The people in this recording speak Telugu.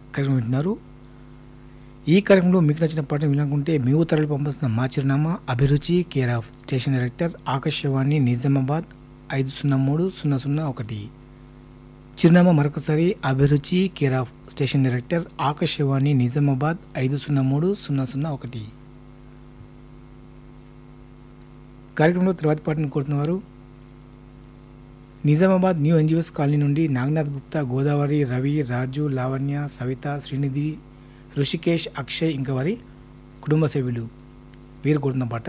కార్యక్రమం వింటున్నారు ఈ కార్యక్రమంలో మీకు నచ్చిన పాటను వినాలనుకుంటే మీ ఉత్తరాలు పంపాల్సిన మా చిరునామా Abhiruchi care of station director Akashvani Nizamabad ఐదు సున్నా మూడు సున్నా సున్నా ఒకటి చిరునామా మరొకసారి Abhiruchi care of station director Akashvani Nizamabad ఐదు సున్నా మూడు సున్నా సున్నా ఒకటి కార్యక్రమంలో తర్వాతి పాటను కోరుతున్నవారు నిజామాబాద్ న్యూ ఎన్జిఓస్ కాలనీ నుండి నాగనాథ్ గుప్తా గోదావరి రవి రాజు లావణ్య సవిత శ్రీనిధి ఋషికేష్ అక్షయ్ ఇంకా వారి కుటుంబ సభ్యులు వీరు కోరుతున్న పాట